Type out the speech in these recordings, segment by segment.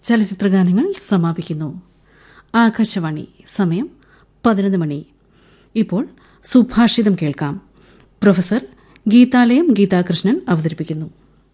ചലച്ചിത്രഗാനങ്ങൾ സമാപിക്കുന്നു ആകാശവാണി സമയം പതിനൊന്ന് മണി ഇപ്പോൾ സുഭാഷിതം കേൾക്കാം പ്രൊഫസർ ഗീതാലയം ഗീതാകൃഷ്ണൻ അവതരിപ്പിക്കുന്നു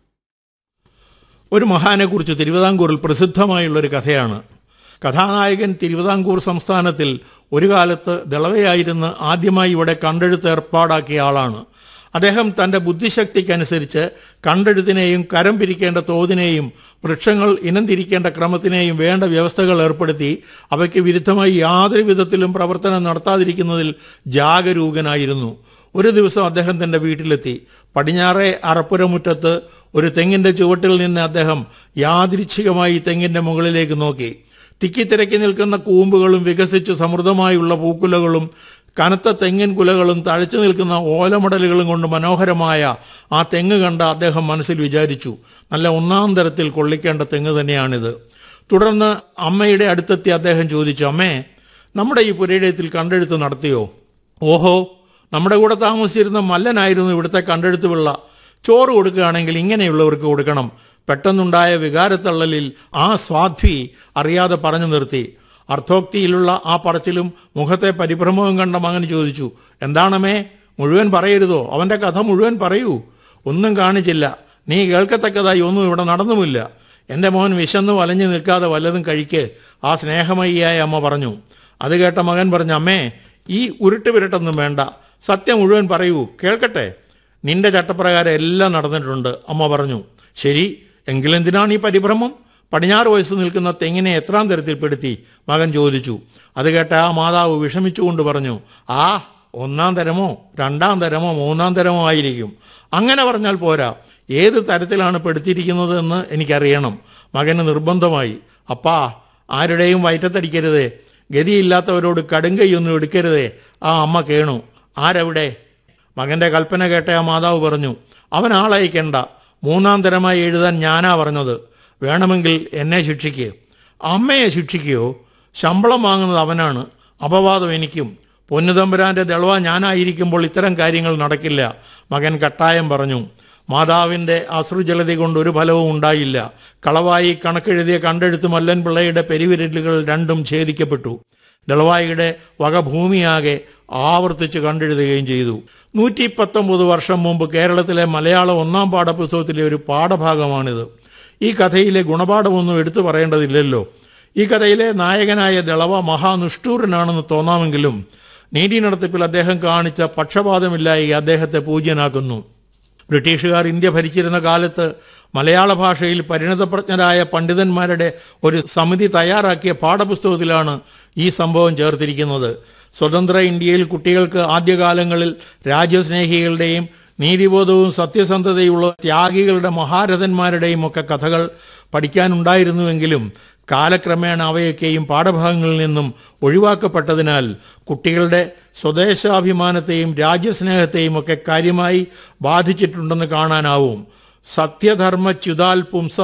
ഒരു മഹാനെക്കുറിച്ച് തിരുവിതാംകൂറിൽ പ്രസിദ്ധമായുള്ളൊരു കഥയാണ് കഥാനായകൻ തിരുവിതാംകൂർ സംസ്ഥാനത്തിൽ ഒരു കാലത്ത് ദളവയായിരുന്ന് ആദ്യമായി ഇവിടെ കണ്ടെഴുത്ത് ഏർപ്പാടാക്കിയ ആളാണ് അദ്ദേഹം തൻ്റെ ബുദ്ധിശക്തിക്കനുസരിച്ച് കണ്ടെഴുത്തിനെയും കരം പിരിക്കേണ്ട തോതിനെയും വൃക്ഷങ്ങൾ ഇനം തിരിക്കേണ്ട ക്രമത്തിനെയും വേണ്ട വ്യവസ്ഥകൾ ഏർപ്പെടുത്തി അവയ്ക്ക് വിരുദ്ധമായി യാതൊരു വിധത്തിലും പ്രവർത്തനം നടത്താതിരിക്കുന്നതിൽ ജാഗരൂകനായിരുന്നു ഒരു ദിവസം അദ്ദേഹം തൻ്റെ വീട്ടിലെത്തി പടിഞ്ഞാറേ അറപ്പുരമുറ്റത്ത് ഒരു തെങ്ങിൻ്റെ ചുവട്ടിൽ നിന്ന് അദ്ദേഹം യാദൃച്ഛികമായി തെങ്ങിൻ്റെ മുകളിലേക്ക് നോക്കി തിക്കിത്തിരക്കി നിൽക്കുന്ന കൂമ്പുകളും വികസിച്ച് സമൃദ്ധമായുള്ള പൂക്കുലകളും കനത്ത തെങ്ങിൻ കുലകളും തഴച്ചു നിൽക്കുന്ന ഓലമടലുകളും കൊണ്ട് മനോഹരമായ ആ തെങ്ങ് കണ്ട അദ്ദേഹം മനസ്സിൽ വിചാരിച്ചു നല്ല ഒന്നാം തരത്തിൽ കൊള്ളിക്കേണ്ട തെങ്ങ് തന്നെയാണിത് തുടർന്ന് അമ്മയുടെ അടുത്തെത്തി അദ്ദേഹം ചോദിച്ചു അമ്മേ നമ്മുടെ ഈ പുരയിടത്തിൽ കണ്ടെഴുത്ത് നടത്തിയോ ഓഹോ നമ്മുടെ കൂടെ താമസിച്ചിരുന്ന മല്ലനായിരുന്നു ഇവിടുത്തെ കണ്ടെഴുത്ത് പിള്ള ചോറ് കൊടുക്കുകയാണെങ്കിൽ ഇങ്ങനെയുള്ളവർക്ക് കൊടുക്കണം പെട്ടെന്നുണ്ടായ വികാരത്തള്ളലിൽ ആ സ്വാധ്വി അറിയാതെ പറഞ്ഞു നിർത്തി അർത്ഥോക്തിയിലുള്ള ആ പറച്ചിലും മുഖത്തെ പരിഭ്രമവും കണ്ട മകൻ ചോദിച്ചു എന്താണമേ മുഴുവൻ പറയരുതോ അവൻ്റെ കഥ മുഴുവൻ പറയൂ ഒന്നും കാണിച്ചില്ല നീ കേൾക്കത്തക്കതായി ഒന്നും ഇവിടെ നടന്നുമില്ല എൻ്റെ മോൻ വിശന്ന് വലഞ്ഞു നിൽക്കാതെ വല്ലതും കഴിക്ക് ആ സ്നേഹമയ്യായ അമ്മ പറഞ്ഞു അത് കേട്ട മകൻ പറഞ്ഞു അമ്മേ ഈ ഉരുട്ട് വിരട്ടൊന്നും വേണ്ട സത്യം മുഴുവൻ പറയൂ കേൾക്കട്ടെ നിന്റെ ചട്ടപ്രകാരം എല്ലാം നടന്നിട്ടുണ്ട് അമ്മ പറഞ്ഞു ശരി എങ്കിലെന്തിനാണ് ഈ പരിഭ്രമം പടിഞ്ഞാറ് വയസ്സ് നിൽക്കുന്ന തെങ്ങിനെ എത്രാം തരത്തിൽപ്പെടുത്തി മകൻ ചോദിച്ചു അത് കേട്ട ആ മാതാവ് വിഷമിച്ചുകൊണ്ട് പറഞ്ഞു ആ ഒന്നാം തരമോ രണ്ടാം തരമോ മൂന്നാം തരമോ ആയിരിക്കും അങ്ങനെ പറഞ്ഞാൽ പോരാ ഏത് തരത്തിലാണ് പെടുത്തിയിരിക്കുന്നത് എന്ന് എനിക്കറിയണം മകന് നിർബന്ധമായി അപ്പാ ആരുടെയും വയറ്റത്തടിക്കരുതേ ഗതിയില്ലാത്തവരോട് കടുങ്കൈയൊന്നും എടുക്കരുതേ ആ അമ്മ കേണു ആരവിടെ മകന്റെ കൽപ്പന കേട്ട ആ മാതാവ് പറഞ്ഞു അവൻ ആളയക്കണ്ട മൂന്നാം തരമായി എഴുതാൻ ഞാനാ പറഞ്ഞത് വേണമെങ്കിൽ എന്നെ ശിക്ഷിക്കുക അമ്മയെ ശിക്ഷിക്കുകയോ ശമ്പളം വാങ്ങുന്നത് അവനാണ് അപവാദം എനിക്കും പൊന്നുതമ്പുരാന്റെ ദളവ ഞാനായിരിക്കുമ്പോൾ ഇത്തരം കാര്യങ്ങൾ നടക്കില്ല മകൻ കട്ടായം പറഞ്ഞു മാതാവിൻ്റെ അശ്രുജലതി കൊണ്ട് ഒരു ഫലവും ഉണ്ടായില്ല കളവായി കണക്കെഴുതിയ കണ്ടെഴുത്ത് മല്ലൻ പിള്ളയുടെ പെരുവിരലുകൾ രണ്ടും ഛേദിക്കപ്പെട്ടു ദളവായിയുടെ വകഭൂമിയാകെ ആവർത്തിച്ച് കണ്ടെഴുതുകയും ചെയ്തു നൂറ്റി പത്തൊമ്പത് വർഷം മുമ്പ് കേരളത്തിലെ മലയാളം ഒന്നാം പാഠപുസ്തകത്തിലെ ഒരു പാഠഭാഗമാണിത് ഈ കഥയിലെ ഗുണപാഠമൊന്നും എടുത്തു പറയേണ്ടതില്ലല്ലോ ഈ കഥയിലെ നായകനായ ദളവ മഹാനുഷ്ഠൂരനാണെന്ന് തോന്നാമെങ്കിലും നീതി നടത്തിപ്പിൽ അദ്ദേഹം കാണിച്ച പക്ഷപാതമില്ലായി അദ്ദേഹത്തെ പൂജ്യനാക്കുന്നു ബ്രിട്ടീഷുകാർ ഇന്ത്യ ഭരിച്ചിരുന്ന കാലത്ത് മലയാള ഭാഷയിൽ പരിണതപ്രജ്ഞരായ പണ്ഡിതന്മാരുടെ ഒരു സമിതി തയ്യാറാക്കിയ പാഠപുസ്തകത്തിലാണ് ഈ സംഭവം ചേർത്തിരിക്കുന്നത് സ്വതന്ത്ര ഇന്ത്യയിൽ കുട്ടികൾക്ക് ആദ്യകാലങ്ങളിൽ രാജ്യസ്നേഹികളുടെയും നീതിബോധവും സത്യസന്ധതയുള്ള ത്യാഗികളുടെ മഹാരഥന്മാരുടെയും ഒക്കെ കഥകൾ പഠിക്കാനുണ്ടായിരുന്നുവെങ്കിലും കാലക്രമേണ അവയൊക്കെയും പാഠഭാഗങ്ങളിൽ നിന്നും ഒഴിവാക്കപ്പെട്ടതിനാൽ കുട്ടികളുടെ സ്വദേശാഭിമാനത്തെയും രാജ്യസ്നേഹത്തെയും ഒക്കെ കാര്യമായി ബാധിച്ചിട്ടുണ്ടെന്ന് കാണാനാവും സത്യധർമ്മച്യുതാൽ പുംസ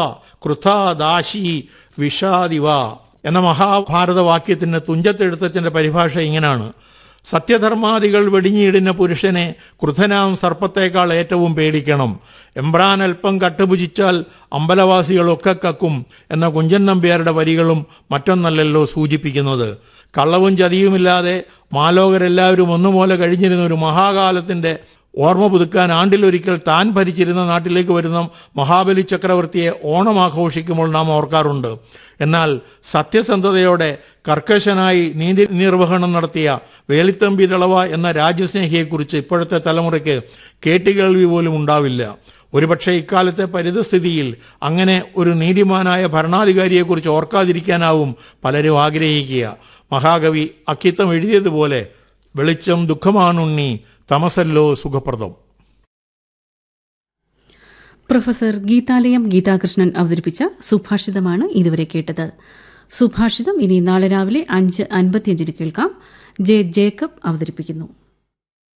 കൃഥാദാശി വിഷാദിവ എന്ന മഹാഭാരത വാക്യത്തിന് തുഞ്ചത്തെഴുത്തച്ഛൻ്റെ പരിഭാഷ ഇങ്ങനെയാണ് സത്യധർമാദികൾ വെടിഞ്ഞിടുന്ന പുരുഷനെ ക്രുധനാം സർപ്പത്തേക്കാൾ ഏറ്റവും പേടിക്കണം എംബ്രാൻ അല്പം കട്ടുപുജിച്ചാൽ അമ്പലവാസികളൊക്കെ കക്കും എന്ന കുഞ്ചൻ നമ്പ്യാരുടെ വരികളും മറ്റൊന്നല്ലല്ലോ സൂചിപ്പിക്കുന്നത് കള്ളവും ചതിയുമില്ലാതെ മാലോകരെല്ലാവരും ഒന്നുപോലെ കഴിഞ്ഞിരുന്ന ഒരു മഹാകാലത്തിൻ്റെ ഓർമ്മ പുതുക്കാൻ ആണ്ടിലൊരിക്കൽ താൻ ഭരിച്ചിരുന്ന നാട്ടിലേക്ക് വരുന്ന മഹാബലി ചക്രവർത്തിയെ ഓണം ആഘോഷിക്കുമ്പോൾ നാം ഓർക്കാറുണ്ട് എന്നാൽ സത്യസന്ധതയോടെ കർക്കശനായി നീതി നിർവഹണം നടത്തിയ വേലിത്തമ്പി ദളവ എന്ന രാജ്യസ്നേഹിയെക്കുറിച്ച് ഇപ്പോഴത്തെ തലമുറയ്ക്ക് കേട്ടുകേൾവി പോലും ഉണ്ടാവില്ല ഒരുപക്ഷെ ഇക്കാലത്തെ പരിതസ്ഥിതിയിൽ അങ്ങനെ ഒരു നീതിമാനായ ഭരണാധികാരിയെക്കുറിച്ച് ഓർക്കാതിരിക്കാനാവും പലരും ആഗ്രഹിക്കുക മഹാകവി അക്കിത്തം എഴുതിയതുപോലെ വെളിച്ചം ദുഃഖമാണുണ്ണി തമസല്ലോ സുഖപ്രദം പ്രൊഫസർ ഗീതാലയം ഗീതാകൃഷ്ണൻ അവതരിപ്പിച്ച സുഭാഷിതമാണ് ഇതുവരെ കേട്ടത് സുഭാഷിതം ഇനി നാളെ രാവിലെ അഞ്ച് അൻപത്തിയഞ്ചിന് കേൾക്കാം ജെ ജേക്കബ് അവതരിപ്പിക്കുന്നു